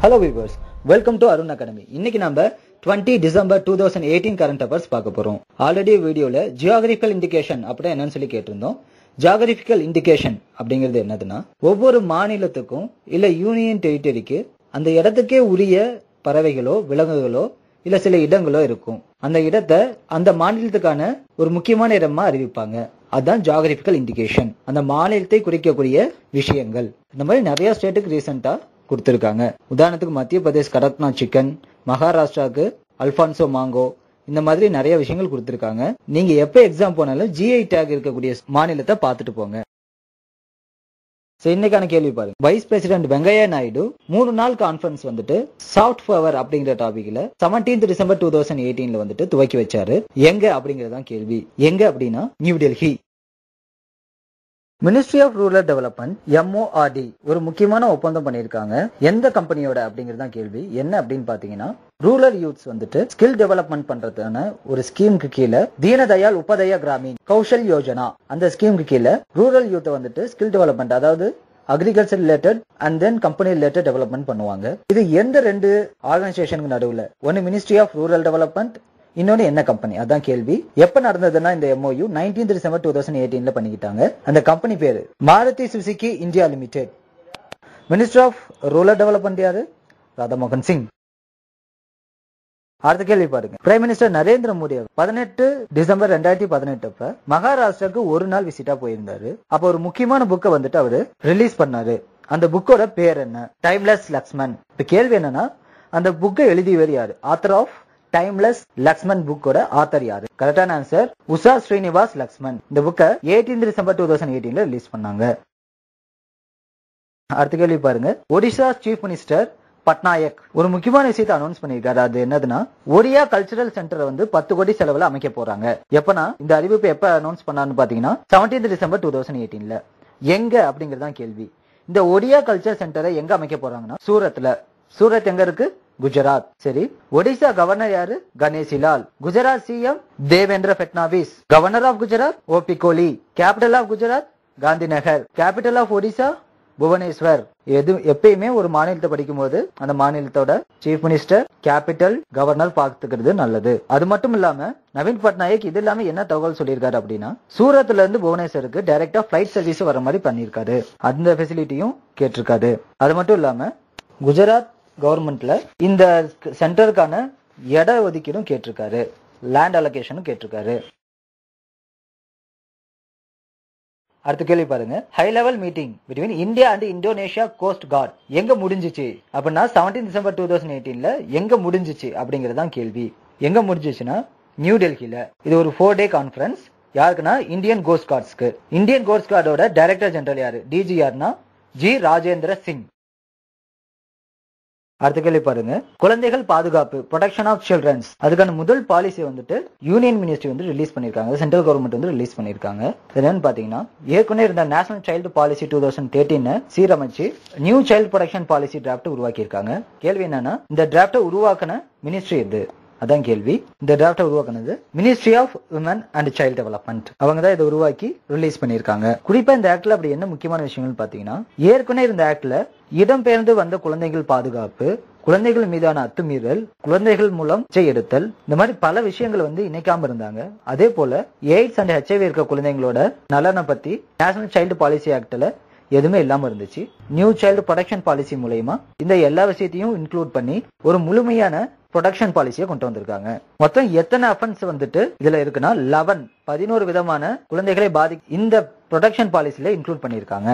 hello viewers welcome to Arun academy இன்னைக்கு நம்ம 20 December two thousand eighteen current affairs பார்க்க போறோம் ஆல்ரெடி வீடியோல ஜியோகிராபிக்கல் இண்டிகேஷன் அப்படின்னா என்னன்னு சொல்லி கேட்டிருந்தோம் ஜியோகிராபிக்கல் இண்டிகேஷன் அப்படிங்கிறது என்னதுன்னா ஒவ்வொரு மாநிலத்துக்கும் இல்ல யூனியன் டெரிட்டரிக்கு அந்த இடத்துக்கே உரிய பறவைகளோ விலங்குகளோ இல்ல சில இடங்களோ இருக்கும் அந்த இடத்தை அந்த மாநிலத்துக்கான ஒரு முக்கியமான இடமா அறிவிப்பாங்க அதுதான் ஜியோகிராபிக்கல் இண்டிகேஷன் அந்த மாநிலத்தை குறிக்கக்கூடிய விஷயங்கள் இந்த மாதிரி நிறைய ஸ்டேட்டுக்கு ரீசெண்டா கொடுத்திருக்காங்க உதாரணத்துக்கு மத்திய பிரதேஷ் கடக்நாத் சிக்கன் மகாராஷ்டிராக்கு அல்பான்சோ மாங்கோ இந்த மாதிரி நிறைய விஷயங்கள் கொடுத்திருக்காங்க நீங்க எப்ப எக்ஸாம் போனாலும் ஜிஐ டேக் இருக்கக்கூடிய மாநிலத்தை பார்த்துட்டு போங்க So, இன்னைக்கான கேள்வி பாருங்க வைஸ் பிரசிடென்ட் வெங்கையா நாயுடு மூணு நாள் கான்ஃபரன்ஸ் வந்துட்டு சாஃப்ட் பவர் அப்படிங்கிற டாபிக்ல 17th டிசம்பர் டூ தௌசண்ட் எயிட்டீன்ல வந்துட்டு துவக்கி வச்சாரு எங்க அப்படிங்கறதான் கேள்வி எங்க அப்படின்னா new Delhi ministry of rural development MoRD ஒரு முக்கியமான ஒப்பந்தம் பண்ணியிருக்காங்க எந்த கம்பெனியோட அப்படிங்கறதான் கேள்வி என்ன அப்படின்னு பாத்தீங்கன்னா ரூரல் யூத்ஸ் வந்துட்டு ஸ்கில் டெவலப்மெண்ட் பண்றதுக்கான ஒரு ஸ்கீமுக்கு கீழே தீனதயாள் உபதயா கிராமீன் கௌஷல் யோஜனா அந்த ஸ்கீமுக்கு கீழே ரூரல் யூத்தை வந்துட்டு ஸ்கில் டெவலப்மெண்ட் அதாவது agriculture related and then company related development பண்ணுவாங்க இது எந்த ரெண்டு ஆர்கனைசேஷனுக்கு நடுவுல ஒன்னு மினிஸ்ட்ரி ஆஃப் ரூரல் டெவலப்மெண்ட் இன்னொன்னு என்ன கம்பெனி அதான் கேள்வி எப்ப நடந்ததுன்னா இந்த MOU nineteen December two thousand எயிட்டீன்ல பண்ணிக்கிட்டாங்க அந்த கம்பெனி பேரு Maruti Suzuki India limited minister of rural development யாரு ராதாமோகன் சிங் அடுத்த கேள்வி பாருங்க பிரைம் மினிஸ்டர் நரேந்திர மோடி பதினெட்டு டிசம்பர் ரெண்டாயிரத்தி பதினெட்டு அப்ப மகாராஷ்டிராக்கு ஒரு நாள் விசிட்டா போயிருந்தாரு அப்ப ஒரு முக்கியமான புக்கை வந்துட்டு அவரு ரிலீஸ் பண்ணாரு அந்த புக்கோட பேர் என்ன டைம்லெஸ் லக்ஷ்மன் இப்ப கேள்வி என்னன்னா அந்த புக்கை எழுதியவர் யாரு ஆத்தர் ஆஃப் டைம்லெஸ் லக்ஷ்மன் புக்கோட ஆத்தர் யாரு கரெக்டான ஆன்சர் உஷா ஸ்ரீனிவாஸ் லக்ஷ்மன் இந்த புக்கை எயிட்டீன் டிசம்பர் டூ தௌசண்ட் எயிட்டீன்ல ரிலீஸ் பண்ணாங்க அடுத்த கேள்வி பாருங்க ஒடிஷா சீஃப் மினிஸ்டர் பட்நாயக் ஒரு முக்கியமான விஷயத்தை அனௌன்ஸ் பண்ணியிருக்காரு அது என்னதுன்னா ஒடியா கல்ச்சரல் சென்டரை வந்து பத்து கோடி செலவுல அமைக்க போறாங்க எப்பனா இந்த அறிவிப்பு எப்ப அனௌன்ஸ் பண்ணான்னு பாத்தீங்கன்னா செவன்டீன் டிசம்பர் டூ தௌசண்ட் எயிட்டீன்ல எங்க அப்படிங்கறதான் கேள்வி இந்த ஒடியா கல்ச்சர் சென்டரை எங்க அமைக்க போறாங்கன்னா சூரத்ல சூரத் எங்க இருக்கு குஜராத் சரி ஒடிசா கவர்னர் யாரு Ganeshi Lal Gujarat CM Devendra Fadnavis governor of Gujarat OP Kohli capital of Gujarat Gandhinagar capital of Odisha Bhubaneswar எது எப்பயுமே ஒரு மாநிலத்தை படிக்கும் போது அந்த மாநிலத்தோட சீஃப் மினிஸ்டர் கேபிட்டல் கவர்னர் பார்த்துக்கிறது நல்லது அது மட்டும் இல்லாம நவீன் பட்நாயக் இது இல்லாம என்ன தகவல் சொல்லியிருக்காரு அப்படின்னா சூரத்ல இருந்து புவனேஸ்வருக்கு டைரக்டா பிளைட் சர்வீஸ் வர மாதிரி பண்ணிருக்காரு அந்த ஃபெசிலிட்டியும் கேட்டிருக்காரு அது மட்டும் இல்லாம குஜராத் கவர்மெண்ட்ல இந்த சென்டருக்கான இட ஒதுக்கீடும் கேட்டிருக்காரு லேண்ட் அலோகேஷனும் கேட்டிருக்காரு அடுத்த கேள்வி பாருங்க high level meeting between India and Indonesia coast guard எங்க முடிஞ்சிச்சு அப்படின்னா செவன்டீன் டிசம்பர் டூ தௌசண்ட் எயிட்டீன்ல எங்க முடிஞ்சிச்சு அப்படிங்கறதான் கேள்வி எங்க முடிஞ்சிச்சுன்னா நியூ டெல்லியில இது ஒரு ஃபோர் டே கான்ஃபரன்ஸ் யாருக்குன்னா இந்தியன் கோஸ்ட் கார்ட்ஸ்க்கு இந்தியன் கோஸ்ட் கார்டோட டைரக்டர் ஜெனரல் யாரு டிஜி யாருன்னா ஜி ராஜேந்திர சிங் அடுத்த கேள்வி பாருங்க குழந்தைகள் பாதுகாப்பு ப்ரொடெக்ஷன் ஆஃப் சில்ட்ரன்ஸ் அதுக்கான முதல் பாலிசி வந்துட்டு யூனியன் மினிஸ்ட்ரி வந்து ரிலீஸ் பண்ணிருக்காங்க சென்ட்ரல் கவர்மெண்ட் வந்து ரிலீஸ் பண்ணிருக்காங்க என்னன்னு பாத்தீங்கன்னா ஏற்கனவே இருந்த national child policy two thousand thirteen சீரமைச்சு new child protection policy draft உருவாக்கி இருக்காங்க கேள்வி என்னன்னா இந்த டிராப்டை உருவாக்கின மினிஸ்ட்ரி எது அதான் கேள்வி இந்த டிராப்டை உருவாக்குனது ministry of women and child development அவங்க தான் இதை உருவாக்கி ரிலீஸ் பண்ணிருக்காங்க குறிப்பா இந்த ஆக்ட்ல அப்படி என்ன முக்கியமான விஷயங்கள் பாத்தீங்கன்னா ஏற்கனவே இருந்த ஆக்ட்ல இடம்பெயர்ந்து வந்த குழந்தைகள் பாதுகாப்பு குழந்தைகள் மீதான அத்துமீறல் குழந்தைகள் மூலம் பிச்சை எடுத்தல் இந்த மாதிரி பல விஷயங்கள் வந்து இணைக்காம இருந்தாங்க அதே போல எய்ட்ஸ் அண்ட் ஹெச்ஐவி இருக்க குழந்தைங்களோட நலனை பத்தி நேஷனல் சைல்டு பாலிசி ஆக்ட்ல எதுவுமே இல்லாம இருந்துச்சு நியூ சைல்டு ப்ரொடெக்ஷன் பாலிசி மூலயமா இந்த எல்லா விஷயத்தையும் இன்க்ளூட் பண்ணி ஒரு முழுமையான ப்ரொடக்ஷன் பாலிசியை கொண்டு வந்திருக்காங்க மொத்தம் எத்தனை அஃபென்ஸ் வந்துட்டு இதுல இருக்குன்னா லெவன் பதினோரு விதமான குழந்தைகளை பாதி இந்த ப்ரொடக்ஷன் பாலிசியில இன்க்ளூட் பண்ணியிருக்காங்க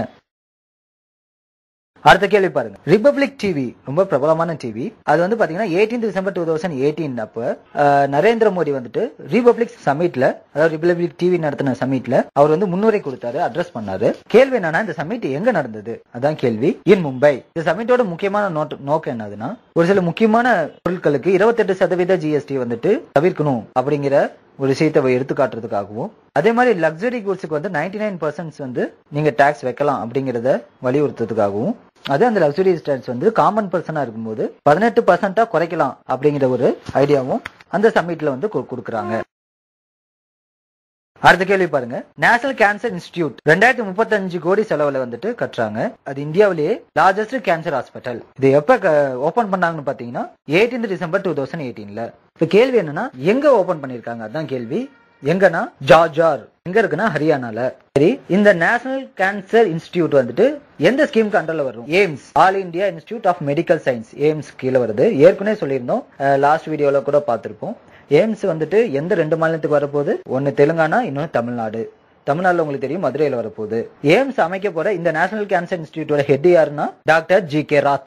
அடுத்த கேள்வி பாருங்க ரிபப்ளிக் டிவி ரொம்ப பிரபலமான டிவி அது வந்து பாத்தீங்கன்னா eighteen December two thousand eighteen அப்ப அஹ், நரேந்திர மோடி வந்துட்டு ரிபப்ளிக் சமிட்ல அதாவது ரிபப்ளிக் டிவி நடத்தின சமிட்ல அவர் வந்து முன்னுரை கொடுத்தாரு அட்ரஸ் பண்ணாரு கேள்வி என்னன்னா இந்த சமிட் எங்க நடந்தது அதான் கேள்வி இன் மும்பை இந்த சமிட்டோட முக்கியமான நோட்- நோக்கம் என்னதுன்னா ஒரு சில முக்கியமான பொருட்களுக்கு இருபத்தெட்டு சதவீத ஜிஎஸ்டி வந்துட்டு தவிர்க்கணும் அப்படிங்கிற ஒரு விஷயத்தை எடுத்து காட்டுறதுக்காகவும் அதே மாதிரி லக்ஸரி குட்ஸுக்கு வந்து நைன்டி நைன் வந்து நீங்க டாக்ஸ் வைக்கலாம் அப்படிங்கறத வலியுறுத்துறதுக்காகவும் அது அந்த லக்ஸரி ஸ்டாட்ஸ் வந்து காமன் பர்சனா இருக்கும்போது பதினெட்டு பர்சன்டா குறைக்கலாம் அப்படிங்கிற ஒரு ஐடியாவும் அந்த சம்மிட்ல வந்து கு- கொடுக்கறாங்க அடுத்த கேள்வி பாருங்க நேஷனல் கேன்சர் இன்ஸ்டிடியூட் ரெண்டாயிரத்தி முப்பத்தஞ்சு கோடி செலவுல வந்துட்டு கட்டுறாங்க அது இந்தியாவிலேயே லார்ஜஸ்ட் கேன்சர் ஹாஸ்பிட்டல் இது எப்ப ஓபன் பண்ணாங்கன்னு பாத்தீங்கன்னா 18 டிசம்பர் டூ தௌசண்ட் எயிட்டீன்ல இப்ப கேள்வி என்னன்னா எங்க ஓபன் பண்ணிருக்காங்க அதான் கேள்வி எங்கன்னா ஜார்ஜார் எங்க இருக்குன்னா ஹரியானால சரி இந்த நேஷனல் கேன்சர் இன்ஸ்டிடியூட் வந்துட்டு எந்த ஸ்கீமுக்கு அண்டர்ல வரும் AIIMS all India institute of medical science AIIMS கீழே வருது ஏற்கனவே சொல்லியிருந்தோம் லாஸ்ட் வீடியோல கூட பார்த்திருப்போம் எய்ம்ஸ் வந்துட்டு எந்த ரெண்டு மாநிலத்துக்கு வரப்போகுது ஒன்னு தெலுங்கானா இன்னொன்னு தமிழ்நாடு தமிழ்நாடுல உங்களுக்கு தெரியும் மதுரையில வரப்போகுது எய்ம்ஸ் அமைக்க போற இந்த நேஷனல் கேன்சர் இன்ஸ்டிடியூட்டோட ஹெட் யாருன்னா டாக்டர் ஜி கே ராத்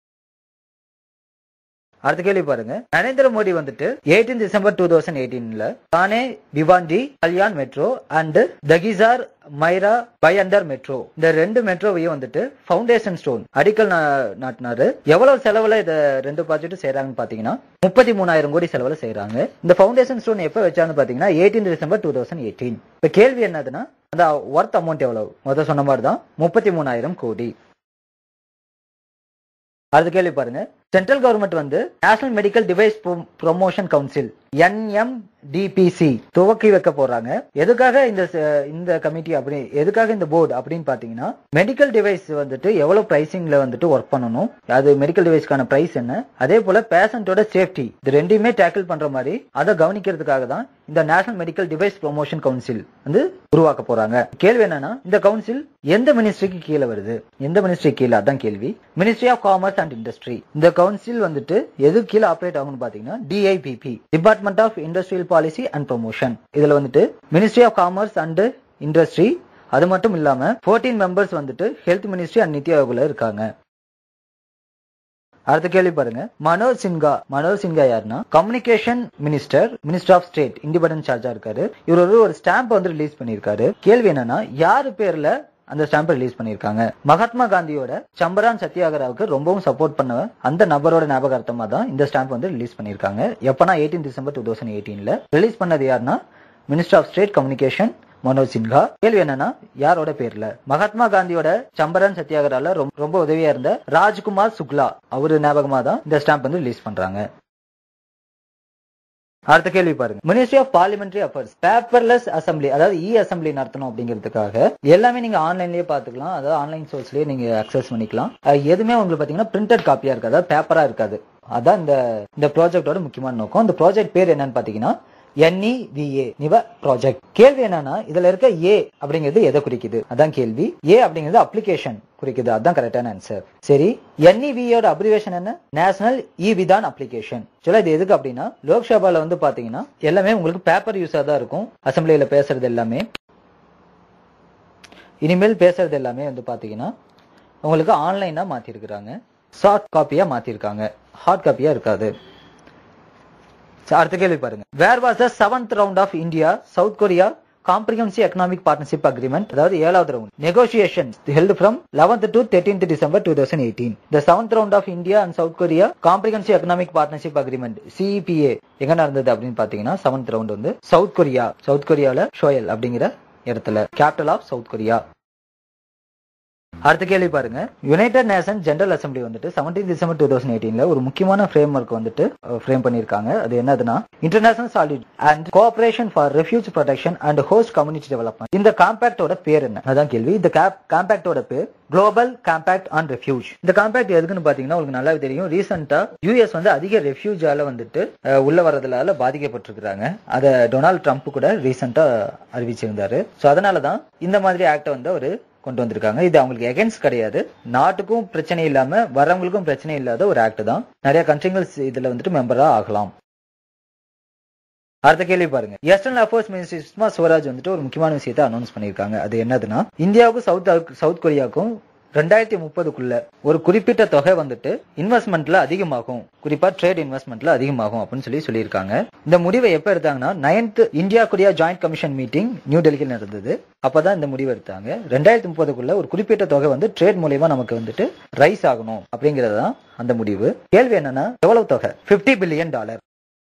அடுத்த கேள்வி பாருங்க நரேந்திர மோடி வந்துட்டு 18 டிசம்பர் டூ தௌசண்ட் எயிட்டீன்ல Thane Bhiwandi Kalyan metro and Dahisar Mira Bhayandar metro இந்த ரெண்டு மெட்ரோவையும் வந்துட்டு ஃபவுண்டேஷன் ஸ்டோன் அடிக்கல் நா- நாட்டினாரு எவ்வளவு செலவுல இத ரெண்டு ப்ராஜெக்ட் செய்யறாங்கன்னு பாத்தீங்கன்னா முப்பத்தி மூணாயிரம் கோடி செலவுல செய்யறாங்க இந்த ஃபவுண்டேஷன் ஸ்டோன் எப்ப வச்சாங்கன்னு பாத்தீங்கன்னா 18 டிசம்பர் டூ தௌசண்ட் எயிட்டீன் இப்ப கேள்வி என்னதுன்னா அந்த ஒர்த் அமௌண்ட் எவ்வளவு முதல் சொன்ன மாதிரி தான் முப்பத்தி மூணாயிரம் கோடி அடுத்த கேள்வி பாருங்க சென்ட்ரல் கவர்மெண்ட் வந்து national medical device promotion council NMDPC துவக்கி வைக்க போறாங்க எதுக்காக இந்த ச- இந்த கமிட்டி அப்படி எதுக்காக இந்த போர்டு அப்படின்னு பாத்தீங்கன்னா மெடிக்கல் டிவைஸ் வந்துட்டு எவ்வளவு பிரைசிங்ல வந்துட்டு ஒர்க் பண்ணணும் அது மெடிக்கல் டிவைஸ்க்கான பிரைஸ் என்ன அதே போல பேஷண்டோட சேஃப்டி இது ரெண்டையுமே டேக்கிள் பண்ற மாதிரி அதை கவனிக்கிறதுக்காக தான் இந்த national medical device promotion council வந்து உருவாக்க போறாங்க கேள்வி என்னன்னா இந்த கவுன்சில் எந்த மினிஸ்ட்ரிக்கு கீழே வருது எந்த மினிஸ்ட்ரி கீழே அதான் கேள்வி ministry of commerce and industry இந்த கவுன்சில் வந்துட்டு எது கீழே ஆப்ரேட் ஆகும்னு பாத்தீங்கன்னா DIPP department of industrial policy and promotion இதுல வந்துட்டு ministry of commerce and industry அது மட்டும் இல்லாம 14 மெம்பர்ஸ் வந்துட்டு ஹெல்த் மினிஸ்ட்ரி அண்ட் நித்தி ஆயோக்ல இருக்காங்க அடுத்த கேள்வி பாருங்க மனோஜ் சின்ஹா மனோஜ் சின்ஹா யாருன்னா communication minister minister of state independent சார்ஜா இருக்காரு இவர் ஒரு ஒரு ஸ்டாம்ப் வந்து ரிலீஸ் பண்ணிருக்காரு கேள்வி என்னன்னா யாரு பேர்ல அந்த ஸ்டாம்ப் ரிலீஸ் பண்ணிருக்காங்க மகாத்மா காந்தியோட சம்பரான் சத்தியாகிராவுக்கு ரொம்பவும் சப்போர்ட் பண்ண அந்த நபரோட ஞாபகார்த்தமா தான் இந்த ஸ்டாம்ப் வந்து ரிலீஸ் பண்ணிருக்காங்க எப்பனா 18 டிசம்பர் டூ தௌசண்ட் எயிட்டீன்ல ரிலீஸ் பண்ணது யாருன்னா minister of state communication Manoj Sinha கேள்வி என்னன்னா யாரோட பேர்ல மகாத்மா காந்தியோட சம்பரன் சத்தியாகிரால ரொம்ப- ரொம்ப உதவியா இருந்த ராஜ்குமார் சுக்லா அவரு ஞாபகமா தான் இந்த ஸ்டாம்ப் வந்து ரிலீஸ் பண்றாங்க அடுத்த கேள்வி பாருங்க ministry of parliamentary affairs paperless assembly அதாவது இ அசம்பிளி நடத்தணும் அப்படிங்கிறதுக்காக எல்லாமே நீங்க ஆன்லைன்லயே பாத்துக்கலாம் அதாவது ஆன்லைன் சோர்ஸ்லயே நீங்க அக்சஸ் பண்ணிக்கலாம் அது எதுவுமே உங்களுக்கு பாத்தீங்கன்னா பிரிண்டட் காப்பியா இருக்காது அதாவது பேப்பரா இருக்காது அதான் இந்த இந்த ப்ராஜெக்டோட முக்கியமான நோக்கம் இந்த ப்ராஜெக்ட் பேர் என்னன்னு பாத்தீங்கன்னா NEVA நிவ ப்ராஜெக்ட் கேள்வி என்னன்னா இதுல இருக்க ஏ அப்படிங்கிறது எதை குறிக்குது அதான் கேள்வி ஏ அப்படிங்கிறது அப்ளிகேஷன் குறிக்குது அதான் கரெக்டான ஆன்சர் சரி NEVA யோட அப்ரிவேஷன் என்ன நேஷனல் இ விதான் அப்ளிகேஷன் சொல்ல இது எதுக்கு அப்படின்னா லோக்சபால வந்து பாத்தீங்கன்னா எல்லாமே உங்களுக்கு பேப்பர் யூஸா தான் இருக்கும் அசம்பிளியில பேசுறது எல்லாமே இனிமேல் பேசுறது எல்லாமே வந்து பாத்தீங்கன்னா உங்களுக்கு ஆன்லைனா மாத்திருக்கிறாங்க சாஃப்ட் காப்பியா மாத்திருக்காங்க ஹார்ட் காப்பியா இருக்காது சரி, அடுத்த கேள்வி பாருங்க where was the seventh round of India South Korea comprehensive economic partnership agreement அதாவது ஏழாவது round negotiation held from 11th to 13th December two thousand eighteen the seventh round of India and South Korea comprehensive economic partnership agreement CEPA எங்க நடந்தது அப்படின்னு பாத்தீங்கன்னா seventh round வந்து South Korea சவுத் கொரியால Seoul அப்படிங்கிற இடத்துல கேபிட்டல் ஆஃப் சவுத் கொரியா அடுத்த கேள்வி பாருங்க யுனைடெட் நேஷன் ஜெனரல் அசம்பிளி வந்துட்டு 17 டிசம்பர் டூ தௌசண்ட் எயிட்டீன்ல ஒரு முக்கியமான ஃப்ரேம் ஒர்க் வந்துட்டு ஃப்ரேம் பண்ணிருக்காங்க அது என்னதுன்னா international solid and cooperation for refuge protection and host community development இந்த காம்பாக்டோட பேர் என்ன அதான் கேள்வி இந்த காம்பாக்டோட பேர் குளோபல் காம்பாக்ட் ஆன் ரெஃப்யூஜ் இந்த காம்பாக்ட் எதுக்குன்னு பாத்தீங்கன்னா உங்களுக்கு நல்லாவே தெரியும் ரீசெண்டா யூஎஸ் வந்து அதிக ரெஃப்யூஜால வந்துட்டு அஹ், உள்ள வரதுனால பாதிக்கப்பட்டிருக்கிறாங்க அதை டொனால்ட் ட்ரம்ப் கூட ரீசெண்டா அறிவிச்சிருந்தாரு சோ அதனாலதான் இந்த மாதிரி ஆக்ட வந்து அவரு கொண்டு வந்திருக்காங்க இது அவங்களுக்கு எகென்ஸ்ட் கிடையாது நாட்டுக்கும் பிரச்சனை இல்லாம வரவங்களுக்கும் பிரச்சனை இல்லாத ஒரு ஆக்ட் தான் நிறைய கண்ட்ரிகள் இதுல வந்துட்டு மெம்பரா ஆகலாம் அடுத்த கேள்வி பாருங்க external affairs minister Sushma Swaraj வந்துட்டு ஒரு முக்கியமான விஷயத்தை அனௌன்ஸ் பண்ணிருக்காங்க அது என்னதுன்னா இந்தியாவுக்கும் சவுத் சவுத் கொரியாவுக்கும் ரெண்டாயிரத்தி முப்பதுக்குள்ள ஒரு குறிப்பிட்ட தொகை வந்துட்டு இன்வெஸ்ட்மெண்ட்ல அதிகமாகும் குறிப்பா ட்ரேட் இன்வெஸ்ட்மெண்ட்ல அதிகமாகும் அப்படின்னு சொல்லி சொல்லியிருக்காங்க இந்த முடிவை எப்ப எடுத்தாங்கன்னா ninth India Korea joint commission meeting new டெல்லியில் நடந்தது அப்பதான் இந்த முடிவு எடுத்தாங்க ரெண்டாயிரத்தி முப்பதுக்குள்ள ஒரு குறிப்பிட்ட தொகை வந்து ட்ரேட் மூலியமா நமக்கு வந்துட்டு ரைஸ் ஆகணும் அப்படிங்கறது தான் அந்த முடிவு கேள்வி என்னன்னா எவ்வளவு தொகை 50 பில்லியன் டாலர்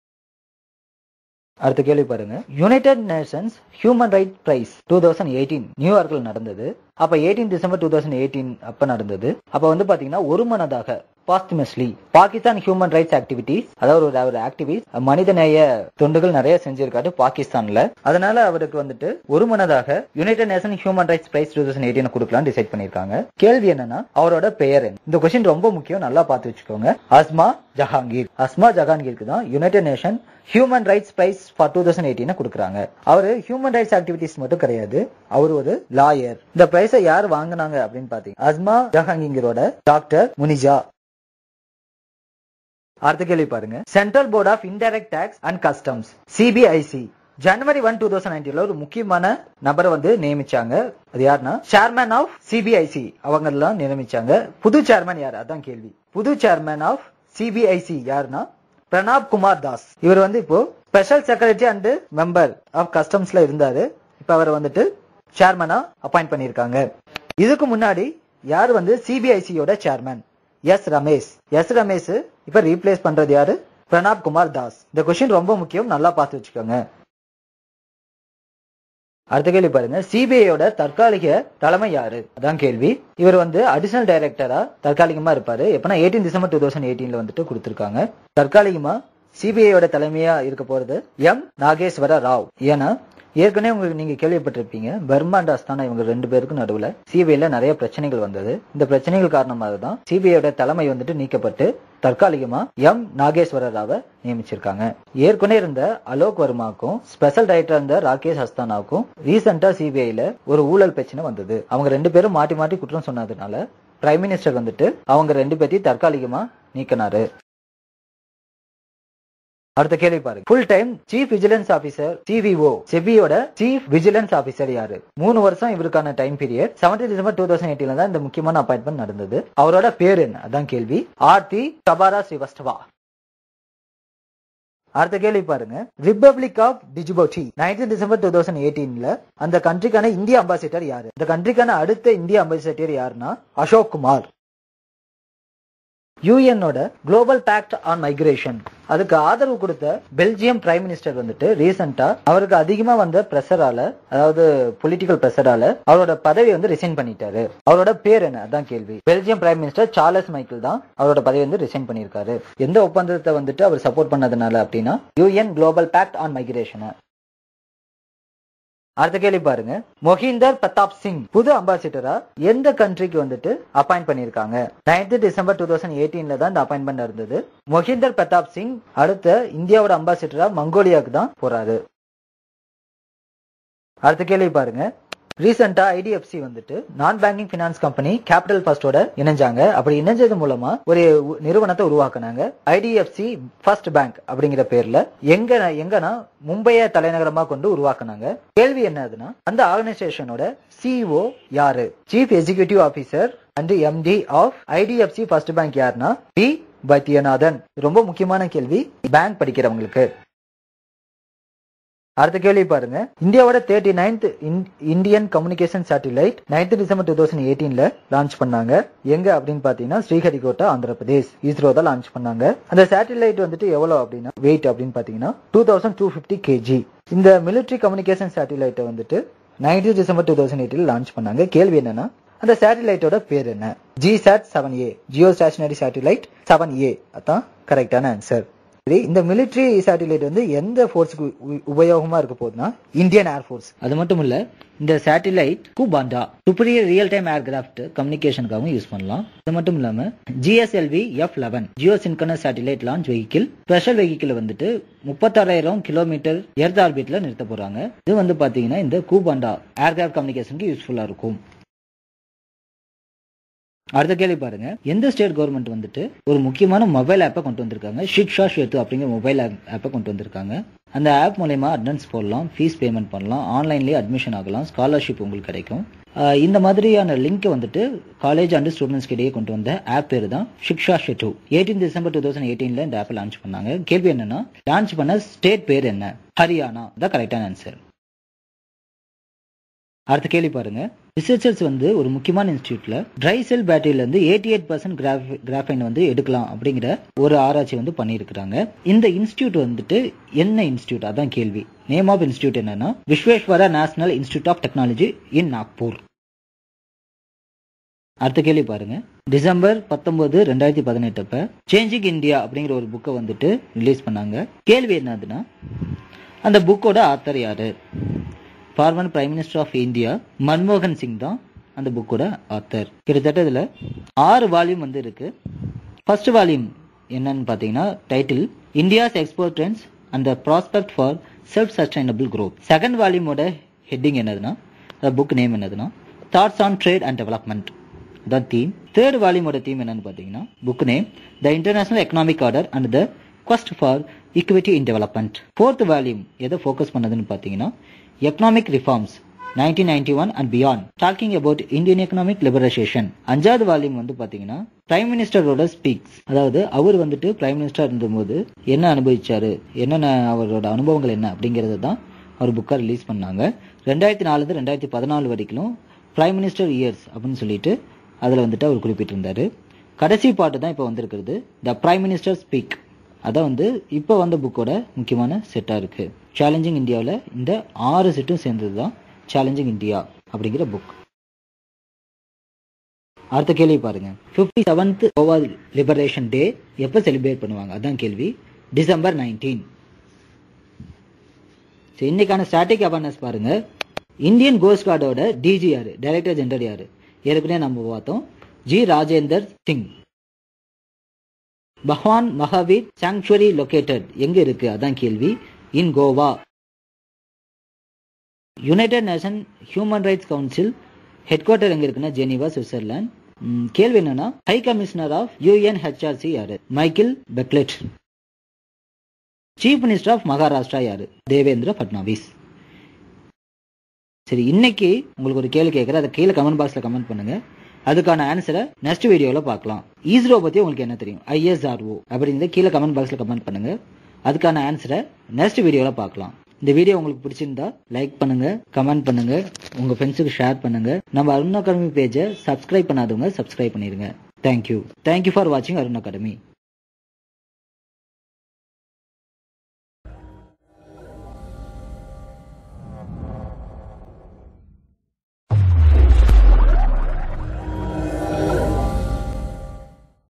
அடுத்த கேள்வி பாருங்க United Nations human right prize two thousand eighteen நியூயார்க்ல நடந்தது அப்ப eighteen December two thousand eighteen அப்ப நடந்தது அப்ப வந்து பாத்தீங்கன்னா ஒரு மனதாக posthumously Pakistan human rights activities அதாவது ஒரு ஒரு ஆக்டிவிஸ்ட் மனிதநேய தொண்டுகள் நிறைய செஞ்சிருக்காரு பாகிஸ்தான்ல அதனால அவருக்கு வந்துட்டு ஒரு மனதாக United Nation human rights prize two thousand eighteen கொடுக்கலாம் டிசைட் பண்ணிருக்காங்க கேள்வி என்னன்னா அவரோட பெயர் என்ன இந்த கொஸ்டின் ரொம்ப முக்கியம் நல்லா பார்த்து வச்சுக்கோங்க அஸ்மா ஜஹாங்கீர் அஸ்மா ஜஹாங்கீருக்கு தான் United Nation human rights prize for two thousand eighteen கொடுக்குறாங்க அவரு ஹியூமன் ரைட்ஸ் ஆக்டிவிட்டிஸ் மட்டும் கிடையாது அவர் ஒரு லாயர் இந்த பிரைஸை யார் வாங்கினாங்க அப்படின்னு பாத்தீங்க அஸ்மா ஜஹாங்கீரோட டாக்டர் முனிஜா அடுத்த கேள்வி பாருங்க central board of indirect tax and customs CBIC ஜனவரி ஒன் டூ தௌசண்ட் நைன்டீன்ல ஒரு முக்கியமான நபரை வந்து நியமிச்சாங்க அது யாருன்னா சேர்மேன் ஆஃப் சிபிஐசி அவங்க எல்லாம் நியமிச்சாங்க புது சேர்மேன் யார் அதான் கேள்வி புது சேர்மேன் ஆஃப் சிபிஐசி யாருன்னா பிரணாப் குமார் தாஸ் இவர் வந்து இப்போ special secretary and member of கஸ்டம்ஸ்ல இருந்தாரு இப்ப அவர் வந்துட்டு சேர்மனா அப்பாயிண்ட் பண்ணிருக்காங்க இதுக்கு முன்னாடி யார் வந்து சிபிஐசியோட chairman S Ramesh S Ramesh இப்ப ரீப்ளேஸ் பண்றது யாரு பிரணாப் குமார் தாஸ் இந்த கொஸ்டின் ரொம்ப முக்கியம் நல்லா பார்த்து வச்சுக்கோங்க அடுத்த கேள்வி பாருங்க சிபிஐயோட தற்காலிக தலைமை யாரு அதான் கேள்வி இவர் வந்து அடிஷனல் டைரக்டரா தற்காலிகமா இருப்பாரு எப்பனா எயிட்டீன் டிசம்பர் டூ தௌசண்ட் எயிட்டீன்ல வந்துட்டு கொடுத்திருக்காங்க தற்காலிகமா சிபிஐயோட தலைமையா இருக்க போறது எம் நாகேஸ்வர ராவ் ஏன்னா ஏற்கனவே உங்களுக்கு நீங்க கேள்விப்பட்டிருப்பீங்க பர்மா அண்ட் அஸ்தானா இவங்க ரெண்டு பேருக்கும் நடுவுல சிபிஐல நிறைய பிரச்சனைகள் வந்தது இந்த பிரச்சனைகள் காரணமாக தான் சிபிஐயோட தலைமை வந்துட்டு நீக்கப்பட்டு தற்காலிகமா எம் நாகேஸ்வர ராவை நியமிச்சிருக்காங்க ஏற்கனவே இருந்த அலோக் வர்மாவுக்கும் ஸ்பெஷல் டைரக்டர் இருந்த ராகேஷ் அஸ்தானாவுக்கும் ரீசெண்டா சிபிஐல ஒரு ஊழல் பிரச்சனை வந்தது அவங்க ரெண்டு பேரும் மாட்டி மாட்டி குற்றம் சொன்னதுனால பிரைம் மினிஸ்டர் வந்துட்டு அவங்க ரெண்டு பேர்த்தையும் தற்காலிகமா நீக்கினாரு அடுத்த கேள்வி பாருங்க full time chief vigilance officer CVO செபியோட சீஃப் விஜிலன்ஸ் ஆபீசர் யாரு மூணு வருஷம் இவருக்கான time period seventeen December two thousand எயிட்டீன்ல தான் இந்த முக்கியமான அப்பாயின்மெண்ட் நடந்தது அவரோட பேர் என்ன அதான் கேள்வி ஆர்த்தி சபாரா ஸ்ரீவஸ்தவா அடுத்த கேள்வி பாருங்க republic of Djibouti nineteen December two thousand எயிட்டீன்ல அந்த கண்ட்ரிக்கான இந்திய அம்பாசிடர் யாரு இந்த கண்ட்ரிக்கான அடுத்த இந்திய அம்பாசிடர் யாருன்னா அசோக் குமார் யூஎன்னோட குளோபல் பேக்ட் ஆன் மைக்ரேஷன் அதுக்கு ஆதரவு கொடுத்த பெல்ஜியம் பிரைம் மினிஸ்டர் வந்துட்டு ரீசெண்டா அவருக்கு அதிகமா வந்த பிரஷரால அதாவது பொலிட்டிக்கல் பிரஷரால அவரோட பதவி வந்து ரிசைன் பண்ணிட்டாரு அவரோட பேர் என்ன அதான் கேள்வி Belgium prime minister Charles Michel தான் அவரோட பதவி வந்து ரிசைன் பண்ணியிருக்காரு எந்த ஒப்பந்தத்தை வந்துட்டு அவர் சப்போர்ட் பண்ணதுனால அப்படின்னா UN global pact on migration அடுத்த கேள்வி பாருங்க மொஹிந்தர் பிரதாப் சிங் புது அம்பாசிடரா எந்த கண்ட்ரிக்கு வந்துட்டு அப்பாயிண்ட் பண்ணிருக்காங்க நைன்த் டிசம்பர் டூ தௌசண்ட் எயிட்டீன்ல தான் இந்த அப்பாயின்மெண்ட் இருந்தது மொஹிந்தர் பிரதாப் சிங் அடுத்த இந்தியாவோட அம்பாசிடரா மங்கோலியாவுக்கு தான் போறாரு அடுத்த கேள்வி பாருங்க ரீசெண்டா ஐடிஎஃப்சி வந்துட்டு non banking finance company capital ஃபர்ஸ்டோட இணைஞ்சாங்க அப்படி இணைஞ்சது மூலமா ஒரு உ- நிறுவனத்தை உருவாக்குனாங்க ஐடிஎஃப்சி ஃபர்ஸ்ட் பேங்க் அப்படிங்கிற பேர்ல எங்க எங்கன்னா மும்பைய தலைநகரமா கொண்டு உருவாக்குனாங்க கேள்வி என்னதுன்னா அந்த ஆர்கனைசேஷனோட சிஇஓ யாரு chief executive officer and MD of IDFC first bank யாருன்னா பி பைத்தியநாதன் ரொம்ப முக்கியமான கேள்வி பேங்க் படிக்கிறவங்களுக்கு அடுத்த கேள்வி பாருங்க இந்தியாவோட thirty ninth Indian communication satellite ninth December two thousand எயிட்டீன்ல லான்ச் பண்ணாங்க எங்க அப்படின்னு பாத்தீங்கன்னா ஸ்ரீஹரிகோட்டா ஆந்திர பிரதேஷ் இஸ்ரோ தான் லான்ச் பண்ணாங்க அந்த சேட்டிலைட் வந்துட்டு எவ்வளவு அப்படின்னா வெயிட் அப்படின்னு பாத்தீங்கன்னா two thousand two fifty KG இந்த மிலிட்டரி கம்யூனிகேஷன் சேட்டிலைட்டை வந்துட்டு நைன்டீன் டிசம்பர் டூ தௌசண்ட் எயிட்டில் லான்ச் பண்ணாங்க கேள்வி என்னன்னா அந்த சேட்டிலைட்டோட பேர் என்ன G sat seven A geostationary satellite seven A அதான் கரெக்டான ஆன்சர் சரி இந்த மிலிட்டரி சேட்டிலைட் வந்து எந்த ஃபோர்ஸுக்கு உபயோகமா இருக்க போகுதுன்னா இந்தியன் ஏர்ஃபோர்ஸ் அது மட்டும் இல்ல இந்த சேட்டிலைட் குபாண்டா சுப்பீரியர் ரியல் டைம் ஏர்கிராஃப்ட் கம்யூனிகேஷனுக்காகவும் யூஸ் பண்ணலாம் அது மட்டும் இல்லாம GSLV F eleven geosynchronous satellite launch vehicle special vehicle வந்துட்டு முப்பத்தாறாயிரம் கிலோமீட்டர் எர்த் ஆர்பிட்ல நிறுத்த போறாங்க இது வந்து பாத்தீங்கன்னா இந்த கூபாண்டா ஏர்கிராஃப்ட் கம்யூனிகேஷனுக்கு யூஸ்ஃபுல்லா இருக்கும் அடுத்த கேள்வி பாருங்க எந்த ஸ்டேட் கவர்மெண்ட் வந்துட்டு ஒரு முக்கியமான மொபைல் ஆப்பை கொண்டு வந்திருக்காங்க ஷிக்ஷா ஷேத்து அப்படிங்கிற மொபைல் ஆப்பை கொண்டு வந்திருக்காங்க அந்த ஆப் மூலயமா அட்வான்ஸ் போடலாம் ஃபீஸ் பேமெண்ட் பண்ணலாம் ஆன்லைன்லேயே அட்மிஷன் ஆகலாம் ஸ்காலர்ஷிப் உங்களுக்கு கிடைக்கும் ஆஹ் இந்த மாதிரியான லிங்க் வந்துட்டு காலேஜ் அண்ட் ஸ்டூடெண்ட்ஸ் கிடையே கொண்டு வந்த ஆப் பேர் தான் Shiksha Setu eighteen December two thousand எயிட்டீன்ல இந்த ஆப்பை லான்ச் பண்ணாங்க கேள்வி என்னன்னா லான்ச் பண்ண ஸ்டேட் பேர் என்ன ஹரியானா தான் கரெக்டான ஆன்சர் அடுத்த கேள்வி பாருங்க ரிசர்ச்சர்ஸ் வந்து ஒரு முக்கியமான இன்ஸ்டியூட்ல ட்ரை செல் பேட்டரியில இருந்து எயிட்டி எயிட் பர்சன்ட் கிராஃபைன் வந்து எடுக்கலாம் அப்படிங்கிற ஒரு ஆராய்ச்சி வந்து பண்ணியிருக்கிறாங்க இந்த இன்ஸ்டியூட் வந்துட்டு என்ன இன்ஸ்டியூட் அதான் கேள்வி நேம் ஆஃப் இன்ஸ்டியூட் என்னன்னா Visvesvaraya national institute of technology in Nagpur அடுத்த கேள்வி பாருங்க டிசம்பர் பத்தொன்பது ரெண்டாயிரத்தி பதினெட்டு அப்ப சேஞ்சிங் இந்தியா அப்படிங்கிற ஒரு புக்கை வந்துட்டு ரிலீஸ் பண்ணாங்க கேள்வி என்னதுன்னா அந்த புக்கோட ஆத்தர் யாரு former prime minister of India மன்மோகன் சிங் தான் அந்த புக்கோட ஆத்தர் கிட்டத்தட்ட இதுல ஆறு வால்யூம் வந்து இருக்கு ஃபர்ஸ்ட் வால்யூம் என்னன்னு பார்த்தீங்கன்னா title India's export trends and the prospect for self sustainable growth second வால்யூமோட ஹெட்டிங் என்னதுன்னா புக் நேம் என்னதுன்னா thoughts on trade and development தான் தீம் தேர்ட் வால்யூமோட தீம் என்னன்னு பார்த்தீங்கன்னா book name the international economic order and the quest for equity in development fourth volume எதை focus பண்ணதுன்னு பார்த்தீங்கன்னா economic reforms 1991 one and beyond talking about Indian economic liberalisation அஞ்சாவது volume வந்து பாத்தீங்கன்னா பிரைம் மினிஸ்டரோட ஸ்பீக்ஸ் அதாவது அவர் வந்துட்டு பிரைம் மினிஸ்டர் இருந்தபோது என்ன அனுபவிச்சாரு என்னென்ன அவரோட அனுபவங்கள் என்ன அப்படிங்கறத தான் அவர் புக்கா ரிலீஸ் பண்ணாங்க ரெண்டாயிரத்தி நாலுல ரெண்டாயிரத்தி பதினாலு வரைக்கும் பிரைம் மினிஸ்டர் இயர்ஸ் அப்படின்னு சொல்லிட்டு அதுல வந்துட்டு அவர் குறிப்பிட்டிருந்தாரு கடைசி பாட்டு தான் இப்போ வந்திருக்கிறது த பிரைம் மினிஸ்டர் ஸ்பீக் அதான் வந்து இப்போ வந்த புக்கோட முக்கியமான செட்டா இருக்கு சேலஞ்சிங் இந்தியாவில் இந்த ஆறு செட்டும் சேர்ந்தது தான் சேலஞ்சிங் இந்தியா அப்படிங்கிற புக் அடுத்த கேள்வி பாருங்க fifty seventh Goa liberation day எப்போ செலிப்ரேட் பண்ணுவாங்க அதான் கேள்வி டிசம்பர் நைன்டீன் இன்னைக்கான ஸ்டாட்டிக் அவேர்னஸ் பாருங்க இந்தியன் கோஸ்ட் கார்டோட டிஜி யாரு டைரக்டர் ஜெனரல் யாரு ஏற்கனவே நம்ம பார்த்தோம் ஜி ராஜேந்தர் சிங் பகவான் மகாவீர் சாங்சுவரி லொகேட்டட் எங்க இருக்கு அதான் கேள்வி in Goa United Nation human rights council headquarter எங்க இருக்குன்னா ஜெனீவா சுவிட்சர்லாந்து ம், கேள்வி என்னன்னா ஹை கமிஷனர் ஆஃப் யூஎன்ஹெச்ஆர்சி யாரு Michelle Bachelet chief minister of Maharashtra யாரு தேவேந்திர பட்னாவிஸ் சரி இன்னைக்கு உங்களுக்கு ஒரு கேள்வி கேட்குறேன் அதை கீழே கமெண்ட் பாக்ஸ்ல கமெண்ட் பண்ணுங்க அதுக்கான ஆன்சரை நெக்ஸ்ட் வீடியோல பார்க்கலாம் ஈஸ்ரோ பத்தி உங்களுக்கு என்ன தெரியும் ஐஎஸ்ஆர்ஓ அப்படிங்கிறத கீழே கமெண்ட் பாக்ஸ்ல கமெண்ட் பண்ணுங்க அதுக்கான ஆன்சரை நெக்ஸ்ட் வீடியோல பார்க்கலாம் இந்த வீடியோ உங்களுக்கு பிடிச்சிருந்தா லைக் பண்ணுங்க கமெண்ட் பண்ணுங்க உங்க ஃப்ரெண்ட்ஸுக்கு ஷேர் பண்ணுங்க நம்ம அருண் அகாடமி பேஜை சப்ஸ்கிரைப் பண்ணாதவங்க சப்ஸ்கிரைப் பண்ணிருங்க தேங்க்யூ தேங்க்யூ ஃபார் வாட்சிங் அருண் அகாடமி